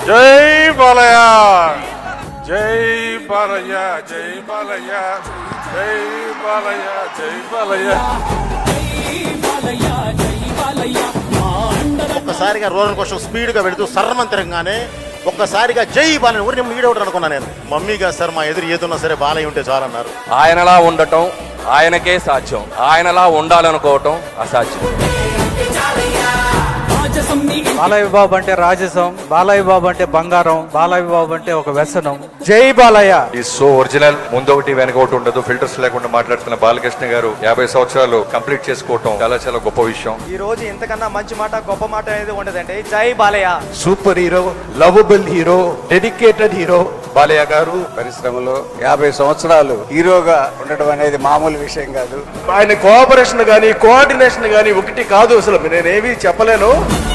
జై బాలయ్య జై బాలయ్య జై బాలయ్య జై బాలయ్య జై బాలయ్య ఒక్కసారిగా రోలర్ కోసం స్పీడ్గా వెళుతూ సర్రమంతరంగానే ఒక్కసారిగా జై బాలని ఊరి ఈడవుతాడు అనుకున్నా నేను మమ్మీగా సార్ మా ఎదురు ఏదున్నా సరే బాలయ్య ఉంటే చాలన్నారు ఆయనలా ఉండటం ఆయనకే సాధ్యం ఆయనలా ఉండాలనుకోవటం అసాధ్యం బాలయ్య బాబు అంటే రాజసం బాలయ్య బాబు అంటే బంగారం బాలయ్య బాబు అంటే ఒక వ్యసనం జై బాలయ్య ఈ సో ఒరిజినల్ ముందొకటి వెనక ఒకటి ఉండదు ఫిల్టర్స్ లేకుండా మాట్లాడుతున్న బాలకృష్ణ గారు యాభై సంవత్సరాలు కంప్లీట్ చేసుకోవటం చాలా చాలా గొప్ప విషయం ఈ రోజు ఇంతకన్నా మంచి మాట గొప్ప మాట అనేది ఉండదండి జై Balayya super hero lovable hero dedicated hero Balayya garu పరిశ్రమలో యాభై సంవత్సరాలు హీరోగా ఉండడం అనేది మామూలు విషయం కాదు ఆయన కోఆపరేషన్ గానీ కోఆర్డినేషన్ గానీ ఒకటి కాదు అసలు నేనేమి చెప్పలేను